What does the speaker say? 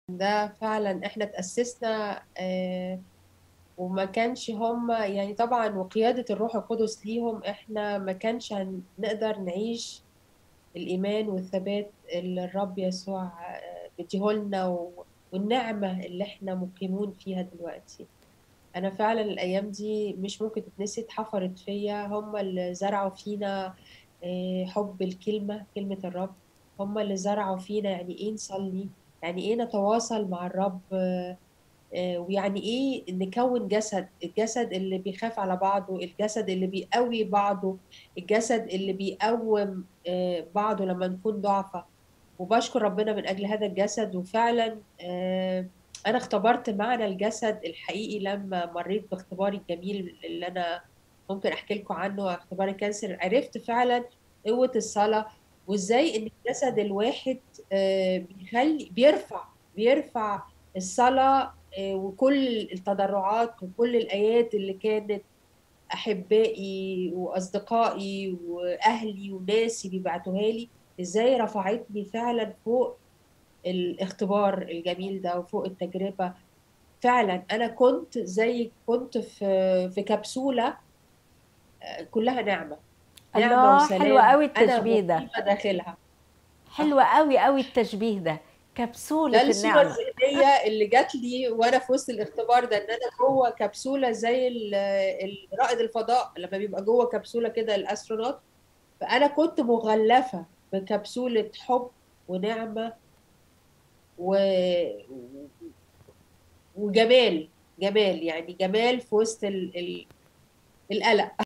ده فعلًا إحنا اتأسسنا آآ وما كانش هُم يعني طبعًا وقيادة الروح القدس ليهم إحنا ما كانش هنقدر نعيش الإيمان والثبات اللي الرب يسوع مدّيه لنا و والنعمة اللي إحنا مُقيمون فيها دلوقتي. أنا فعلًا الأيام دي مش ممكن تتنسي، اتحفرت فيّا، هُم اللي زرعوا فينا آآ حُب الكلمة، كلمة الرب، هُم اللي زرعوا فينا يعني إيه نصلّي، يعني إيه نتواصل مع الرب آآ ويعني إيه نكوّن جسد، الجسد اللي بيخاف على بعضه، الجسد اللي بيقوّي بعضه، الجسد اللي بيقوّم آآ بعضه لمّا نكون ضُعفا، وباشكر ربنا من أجل هذا الجسد، وفعلًا آآ أنا اختبرت معنى الجسد الحقيقي لمّا مرّيت باختباري الجميل اللي أنا ممكن أحكي لكم عنه، اختبار الكانسر، عرفت فعلًا قوة الصلاة، وإزاي إن الجسد الواحد آآ بيخلّي بيرفع، بيرفع الصلاة آآ وكل التضرعات وكل الآيات اللي كانت أحبائي وأصدقائي وأهلي وناسي بيبعتوها لي، إزاي رفعتني فعلًا فوق الاختبار الجميل ده وفوق التجربة. فعلًا أنا كنت زي كنت في في كبسولة آآ كلّها نعمة، نعمة الله! حلو وسلام، أوي أنا التشبيه ده. مُقيمة داخلها. حلو أوي، أوي التشبيه ده، كبسولة ده الصورة النعمة. الذهنية اللي جات لي وأنا في وسط الاختبار ده، إن أنا جوّه كبسولة زي ال ال رائد الفضاء لمّا بيبقى جوّه كبسولة كده الastronaut، فأنا كنت مُغلّفة بكبسولة حُب ونعمة و و وجمال، جمال، يعني جمال في وسط ال ال القلق.